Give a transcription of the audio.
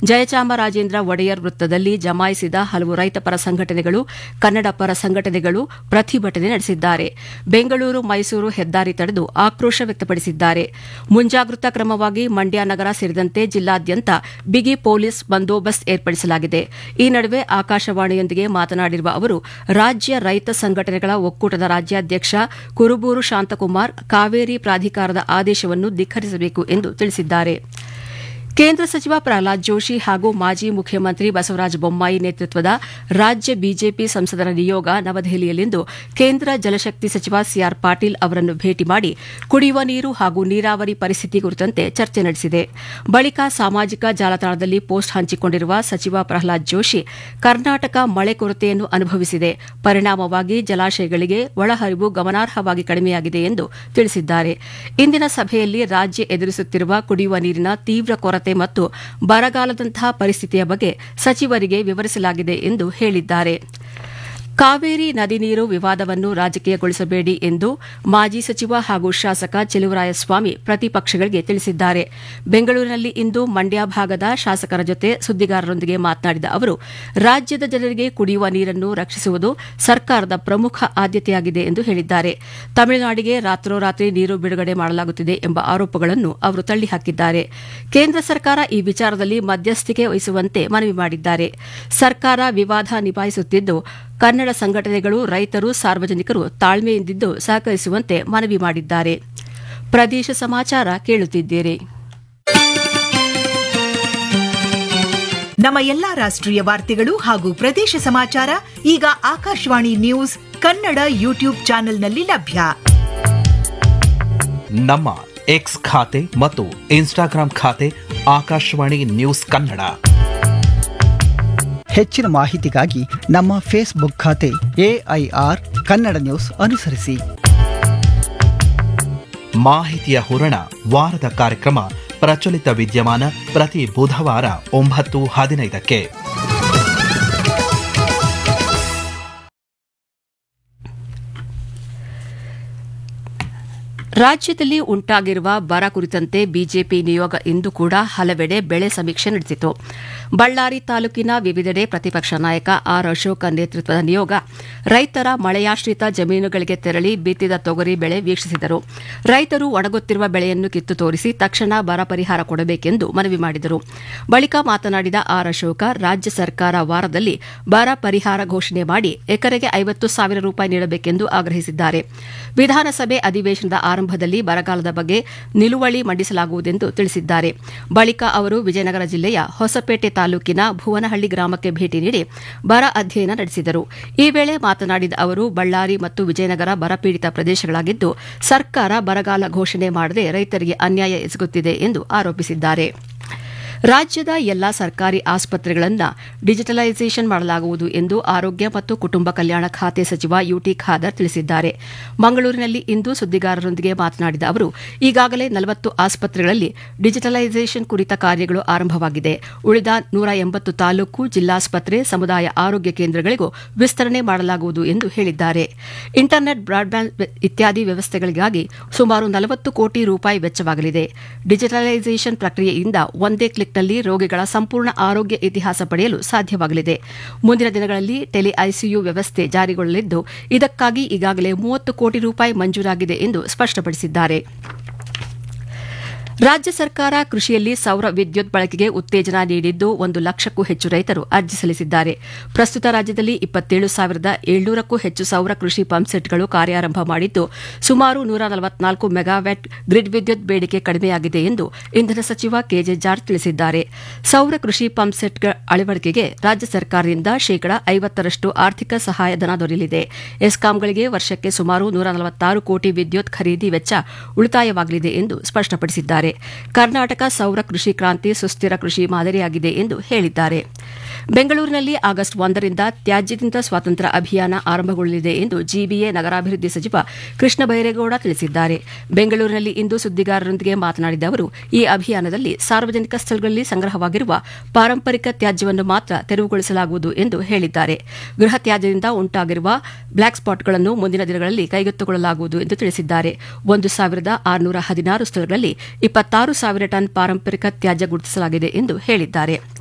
ಜಯಚಾಮರಾಜೇಂದ್ರ ಒಡೆಯರ್ ವೃತ್ತದಲ್ಲಿ ಜಮಾಯಿಸಿದ ಹಲವು ರೈತ ಪರ ಸಂಘಟನೆಗಳು ಕನ್ನಡ ಪರ ಸಂಘಟನೆಗಳು ಪ್ರತಿಭಟನೆ ನಡೆಸಿದ್ದಾರೆ ಬೆಂಗಳೂರು ಮೈಸೂರು ಹೆದ್ದಾರಿ ತಡೆದು ಆಕ್ರೋಶ ವ್ಯಕ್ತಪಡಿಸಿದ್ದಾರೆ ಮುಂಜಾಗ್ರತಾ ಕ್ರಮವಾಗಿ ಮಂಡ್ಯ ನಗರ ಸೇರಿದಂತೆ ಜಿಲ್ಲಾದ್ಯಂತ ಬಿಗಿ ಪೊಲೀಸ್ ಬಂದೋಬಸ್ತ್ ಏರ್ಪಡಿಸಲಾಗಿದೆ ಈ ನಡುವೆ ಆಕಾಶವಾಣಿಯೊಂದಿಗೆ ಮಾತನಾಡಿರುವ ಅವರು ರಾಜ್ಯ ರೈತ ಸಂಘಟನೆಗಳ ಒಕ್ಕೂಟದ ರಾಜ್ಯಾಧ್ಯಕ್ಷ ಕುರುಬೂರು ಶಾಂತಕುಮಾರ್ ಕಾವೇರಿ ಪ್ರಾಧಿಕಾರದ ಆದೇಶವನ್ನು ಧಿಕ್ಕರಿಸಬೇಕು ಎಂದು ತಿಳಿಸಿದ್ದಾರೆ ಕೇಂದ್ರ ಸಚಿವ ಪ್ರಹ್ಲಾದ್ ಜೋಶಿ ಹಾಗೂ ಮಾಜಿ ಮುಖ್ಯಮಂತ್ರಿ ಬಸವರಾಜ ಬೊಮ್ಮಾಯಿ ನೇತೃತ್ವದ ರಾಜ್ಯ ಬಿಜೆಪಿ ಸಂಸದರ ನಿಯೋಗ ನವದೆಹಲಿಯಲ್ಲಿಂದು ಕೇಂದ್ರ ಜಲಶಕ್ತಿ ಸಚಿವ ಸಿಆರ್ ಪಾಟೀಲ್ ಅವರನ್ನು ಭೇಟಿ ಮಾಡಿ ಕುಡಿಯುವ ನೀರು ಹಾಗೂ ನೀರಾವರಿ ಪರಿಸ್ಥಿತಿ ಕುರಿತಂತೆ ಚರ್ಚೆ ನಡೆಸಿದೆ ಬಳಿಕ ಸಾಮಾಜಿಕ ಜಾಲತಾಣದಲ್ಲಿ ಪೋಸ್ಟ್ ಹಂಚಿಕೊಂಡಿರುವ ಸಚಿವ ಪ್ರಹ್ಲಾದ್ ಜೋಶಿ ಕರ್ನಾಟಕ ಮಳೆ ಕೊರತೆಯನ್ನು ಅನುಭವಿಸಿದೆ ಪರಿಣಾಮವಾಗಿ ಜಲಾಶಯಗಳಿಗೆ ಒಳಹರಿವು ಗಮನಾರ್ಹವಾಗಿ ಕಡಿಮೆಯಾಗಿದೆ ಎಂದು ತಿಳಿಸಿದ್ದಾರೆ ಇಂದಿನ ಸಭೆಯಲ್ಲಿ ರಾಜ್ಯ ಎದುರಿಸುತ್ತಿರುವ ಕುಡಿಯುವ ನೀರಿನ ತೀವ್ರ ಕೊರತೆ ಮತ್ತು ಬರಗಾಲದಂತಹ ಪರಿಸ್ಥಿತಿಯ ಬಗ್ಗೆ ಸಚಿವರಿಗೆ ವಿವರಿಸಲಾಗಿದೆ ಎಂದು ಹೇಳಿದ್ದಾರೆ ಕಾವೇರಿ ನದಿ ನೀರು ವಿವಾದವನ್ನು ರಾಜಕೀಯಗೊಳಿಸಬೇಡಿ ಎಂದು ಮಾಜಿ ಸಚಿವ ಹಾಗೂ ಶಾಸಕ ಚೆಲುವರಾಯಸ್ವಾಮಿ ಪ್ರತಿಪಕ್ಷಗಳಿಗೆ ತಿಳಿಸಿದ್ದಾರೆ ಬೆಂಗಳೂರಿನಲ್ಲಿ ಇಂದು ಮಂಡ್ಯ ಭಾಗದ ಶಾಸಕರ ಜೊತೆ ಸುದ್ದಿಗಾರರೊಂದಿಗೆ ಮಾತನಾಡಿದ ಅವರು ರಾಜ್ಯದ ಜನರಿಗೆ ಕುಡಿಯುವ ನೀರನ್ನು ರಕ್ಷಿಸುವುದು ಸರ್ಕಾರದ ಪ್ರಮುಖ ಆದ್ಯತೆಯಾಗಿದೆ ಎಂದು ಹೇಳಿದ್ದಾರೆ ತಮಿಳುನಾಡಿಗೆ ರಾತ್ರೋರಾತ್ರಿ ನೀರು ಬಿಡುಗಡೆ ಮಾಡಲಾಗುತ್ತಿದೆ ಎಂಬ ಆರೋಪಗಳನ್ನು ಅವರು ತಳ್ಳಿಹಾಕಿದ್ದಾರೆ ಕೇಂದ್ರ ಸರ್ಕಾರ ಈ ವಿಚಾರದಲ್ಲಿ ಮಧ್ಯಸ್ಥಿಕೆ ವಹಿಸುವಂತೆ ಮನವಿ ಮಾಡಿದ್ದಾರೆ ಸರ್ಕಾರ ವಿವಾದ ನಿಭಾಯಿಸುತ್ತಿದ್ದು ಕನ್ನಡ ಸಂಘಟನೆಗಳು ರೈತರು ಸಾರ್ವಜನಿಕರು ತಾಳ್ಮೆಯಿಂದಿದ್ದು ಸಹಕರಿಸುವಂತೆ ಮನವಿ ಮಾಡಿದ್ದಾರೆ ಪ್ರದೇಶ ಸಮಾಚಾರ ಕೇಳುತ್ತಿದ್ದೀರಿ ನಮ್ಮ ಎಲ್ಲಾ ರಾಷ್ಟ್ರೀಯ ವಾರ್ತೆಗಳು ಹಾಗೂ ಪ್ರದೇಶ ಸಮಾಚಾರ ಈಗ ಆಕಾಶವಾಣಿ ನ್ಯೂಸ್ ಕನ್ನಡ ಯೂಟ್ಯೂಬ್ ಚಾನೆಲ್ನಲ್ಲಿ ಲಭ್ಯ ನಮ್ಮ ಎಕ್ಸ್ ಖಾತೆ ಮತ್ತು ಇನ್ಸ್ಟಾಗ್ರಾಂ ಖಾತೆ ಆಕಾಶವಾಣಿ ನ್ಯೂಸ್ ಕನ್ನಡ ಹೆಚ್ಚಿನ ಮಾಹಿತಿಗಾಗಿ ನಮ್ಮ ಫೇಸ್ಬುಕ್ ಖಾತೆ ಎಐಆರ್ ಕನ್ನಡ ನ್ಯೂಸ್ ಅನುಸರಿಸಿ ಮಾಹಿತಿಯ ಹೂರಣ ವಾರದ ಕಾರ್ಯಕ್ರಮ ಪ್ರಚಲಿತ ವಿದ್ಯಮಾನ ಪ್ರತಿ ಬುಧವಾರ ಒಂಬತ್ತು ಹದಿನೈದಕ್ಕೆ ರಾಜ್ಯದಲ್ಲಿ ಉಂಟಾಗಿರುವ ಬರ ಕುರಿತಂತೆ ಬಿಜೆಪಿ ನಿಯೋಗ ಇಂದು ಕೂಡ ಹಲವೆಡೆ ಬೆಳೆ ಸಮೀಕ್ಷೆ ನಡೆಸಿತು ಬಳ್ಳಾರಿ ತಾಲೂಕಿನ ವಿವಿಧೆಡೆ ಪ್ರತಿಪಕ್ಷ ನಾಯಕ ಆರ್ ಅಶೋಕ ನೇತೃತ್ವದ ನಿಯೋಗ ರೈತರ ಮಳೆಯಾಶ್ರಿತ ಜಮೀನುಗಳಿಗೆ ತೆರಳಿ ಬಿತ್ತಿದ ತೊಗರಿ ಬೆಳೆ ವೀಕ್ಷಿಸಿದರು ರೈತರು ಒಣಗುತ್ತಿರುವ ಬೆಳೆಯನ್ನು ಕಿತ್ತು ತೋರಿಸಿ ತಕ್ಷಣ ಬರ ಪರಿಹಾರ ಕೊಡಬೇಕೆಂದು ಮನವಿ ಮಾಡಿದರು ಬಳಿಕ ಮಾತನಾಡಿದ ಆರ್ ಅಶೋಕ ರಾಜ್ಯ ಸರ್ಕಾರ ವಾರದಲ್ಲಿ ಬರ ಪರಿಹಾರ ಘೋಷಣೆ ಮಾಡಿ ಎಕರೆಗೆ ಐವತ್ತು ಸಾವಿರ ರೂಪಾಯಿ ನೀಡಬೇಕೆಂದು ಆಗ್ರಹಿಸಿದ್ದಾರೆ ವಿಧಾನಸಭೆ ಅಧಿವೇಶನದ ಆರಂಭದಲ್ಲಿ ಬರಗಾಲದ ಬಗ್ಗೆ ನಿಲುವಳಿ ಮಂಡಿಸಲಾಗುವುದೆಂದು ತಿಳಿಸಿದ್ದಾರೆ ಬಳಿಕ ಅವರು ವಿಜಯನಗರ ಜಿಲ್ಲೆಯ ಹೊಸಪೇಟೆ ತಾಲೂಕಿನ ಭುವನಹಳ್ಳಿ ಗ್ರಾಮಕ್ಕೆ ಭೇಟಿ ನೀಡಿ ಬರ ಅಧ್ಯಯನ ನಡೆಸಿದರು ಈ ವೇಳೆ ಮಾತನಾಡಿದ ಅವರು ಬಳ್ಳಾರಿ ಮತ್ತು ವಿಜಯನಗರ ಬರಪೀಡಿತ ಪ್ರದೇಶಗಳಾಗಿದ್ದು ಸರ್ಕಾರ ಬರಗಾಲ ಘೋಷಣೆ ಮಾಡದೆ ರೈತರಿಗೆ ಅನ್ಯಾಯ ಎಸಗುತ್ತಿದೆ ಎಂದು ಆರೋಪಿಸಿದ್ದಾರೆ ರಾಜ್ಯದ ಎಲ್ಲಾ ಸರ್ಕಾರಿ ಆಸ್ಪತ್ರೆಗಳನ್ನು ಡಿಜಿಟಲೈಸೇಷನ್ ಮಾಡಲಾಗುವುದು ಎಂದು ಆರೋಗ್ಯ ಮತ್ತು ಕುಟುಂಬ ಕಲ್ಯಾಣ ಖಾತೆ ಸಚಿವ ಯುಟಿ ಖಾದರ್ ತಿಳಿಸಿದ್ದಾರೆ ಮಂಗಳೂರಿನಲ್ಲಿ ಇಂದು ಸುದ್ದಿಗಾರರೊಂದಿಗೆ ಮಾತನಾಡಿದ ಅವರು ಈಗಾಗಲೇ ನಲವತ್ತು ಆಸ್ಪತ್ರೆಗಳಲ್ಲಿ ಡಿಜಿಟಲೈಸೇಷನ್ ಕುರಿತ ಕಾರ್ಯಗಳು ಆರಂಭವಾಗಿದೆ ಉಳಿದ ನೂರ ಎಂಬತ್ತು ತಾಲೂಕು ಜಿಲ್ಲಾಸ್ಪತ್ರೆ ಸಮುದಾಯ ಆರೋಗ್ಯ ಕೇಂದ್ರಗಳಿಗೂ ವಿಸ್ತರಣೆ ಮಾಡಲಾಗುವುದು ಎಂದು ಹೇಳಿದ್ದಾರೆ ಇಂಟರ್ನೆಟ್ ಬ್ರಾಡ್ಬ್ಯಾಂಡ್ ಇತ್ಯಾದಿ ವ್ಯವಸ್ಥೆಗಳಿಗಾಗಿ ಸುಮಾರು ನಲವತ್ತು ಕೋಟಿ ರೂಪಾಯಿ ವೆಚ್ಚವಾಗಲಿದೆ ಡಿಜಿಟಲೈಸೇಷನ್ ಪ್ರಕ್ರಿಯೆಯಿಂದ ಒಂದೇ ಕ್ಲಿಕ್ನಲ್ಲಿ ರೋಗಿಗಳ ಸಂಪೂರ್ಣ ಆರೋಗ್ಯ ಇತಿಹಾಸ ಪಡೆಯಲು ಸಾಧ್ಯವಾಗಲಿದೆ ಮುಂದಿನ ದಿನಗಳಲ್ಲಿ ಟೆಲಿ ಐಸಿಯು ವ್ಯವಸ್ಥೆ ಜಾರಿಗೊಳ್ಳಲಿದ್ದು ಇದಕ್ಕಾಗಿ ಈಗಾಗಲೇ ಮೂವತ್ತು ಕೋಟಿ ರೂಪಾಯಿ ಮಂಜೂರಾಗಿದೆ ಎಂದು ಸ್ಪಷ್ಟಪಡಿಸಿದ್ದಾರೆ ರಾಜ್ಯ ಸರ್ಕಾರ ಕೃಷಿಯಲ್ಲಿ ಸೌರ ವಿದ್ಯುತ್ ಬಳಕೆಗೆ ಉತ್ತೇಜನ ನೀಡಿದ್ದು ಒಂದು ಲಕ್ಷಕ್ಕೂ ಹೆಚ್ಚು ರೈತರು ಅರ್ಜಿ ಸಲ್ಲಿಸಿದ್ದಾರೆ ಪ್ರಸ್ತುತ ರಾಜ್ಯದಲ್ಲಿ ಇಪ್ಪತ್ತೇಳು ಸಾವಿರದ ಏಳ್ನೂರಕ್ಕೂ ಹೆಚ್ಚು ಸೌರ ಕೃಷಿ ಪಂಪ್ಸೆಟ್ಗಳು ಕಾರ್ಯಾರಂಭ ಮಾಡಿದ್ದು ಸುಮಾರು ನೂರ ನಲವತ್ನಾಲ್ಕು ಮೆಗಾವ್ಯಾಟ್ ಗ್ರಿಡ್ ವಿದ್ಯುತ್ ಬೇಡಿಕೆ ಕಡಿಮೆಯಾಗಿದೆ ಎಂದು ಇಂಧನ ಸಚಿವ ಕೆಜೆ ಜಾರ್ಜ್ ತಿಳಿಸಿದ್ದಾರೆ ಸೌರ ಕೃಷಿ ಪಂಪ್ಸೆಟ್ಗಳ ಅಳವಡಿಕೆಗೆ ರಾಜ್ಯ ಸರ್ಕಾರದಿಂದ ಶೇಕಡಾ ಐವತ್ತರಷ್ಟು ಆರ್ಥಿಕ ಸಹಾಯಧನ ದೊರೆಯಲಿದೆ ಎಸ್ಕಾಂಗಳಿಗೆ ವರ್ಷಕ್ಕೆ ಸುಮಾರು ನೂರ ನಲವತ್ತಾರು ಕೋಟಿ ವಿದ್ಯುತ್ ಖರೀದಿ ವೆಚ್ಚ ಉಳಿತಾಯವಾಗಲಿದೆ ಎಂದು ಸ್ಪಷ್ಟಪಡಿಸಿದ್ದಾರೆ ಕರ್ನಾಟಕ ಸೌರ ಕೃಷಿ ಕ್ರಾಂತಿ ಸುಸ್ಥಿರ ಕೃಷಿ ಮಾದರಿಯಾಗಿದೆ ಎಂದು ಹೇಳಿದ್ದಾರೆ ಬೆಂಗಳೂರಿನಲ್ಲಿ ಆಗಸ್ಟ್ ಒಂದರಿಂದ ತ್ಯಾಜ್ಯದಿಂದ ಸ್ವಾತಂತ್ರ್ಯ ಅಭಿಯಾನ ಆರಂಭಗೊಳ್ಳಲಿದೆ ಎಂದು ಜಿಬಿಎ ನಗರಾಭಿವೃದ್ಧಿ ಸಚಿವ ಕೃಷ್ಣ ಬೈರೇಗೌಡ ತಿಳಿಸಿದ್ದಾರೆ ಬೆಂಗಳೂರಿನಲ್ಲಿ ಇಂದು ಸುದ್ದಿಗಾರರೊಂದಿಗೆ ಮಾತನಾಡಿದ ಅವರು ಈ ಅಭಿಯಾನದಲ್ಲಿ ಸಾರ್ವಜನಿಕ ಸ್ಥಳಗಳಲ್ಲಿ ಸಂಗ್ರಹವಾಗಿರುವ ಪಾರಂಪರಿಕ ತ್ಯಾಜ್ಯವನ್ನು ಮಾತ್ರ ತೆರವುಗೊಳಿಸಲಾಗುವುದು ಎಂದು ಹೇಳಿದ್ದಾರೆ ಗೃಹ ತ್ಯಾಜ್ಯದಿಂದ ಉಂಟಾಗಿರುವ ಬ್ಲಾಕ್ ಸ್ಪಾಟ್ಗಳನ್ನು ಮುಂದಿನ ದಿನಗಳಲ್ಲಿ ಕೈಗೆತ್ತಿಕೊಳ್ಳಲಾಗುವುದು ಎಂದು ತಿಳಿಸಿದ್ದಾರೆ ಒಂದು ಸಾವಿರದ ಆರುನೂರ ಹದಿನಾರು ಸ್ಥಳಗಳಲ್ಲಿ ಇಪ್ಪತ್ತಾರು ಸಾವಿರ ಟನ್ ಪಾರಂಪರಿಕ ತ್ಯಾಜ್ಯ ಗುರುತಿಸಲಾಗಿದೆ ಎಂದು ಹೇಳಿದ್ದಾರೆ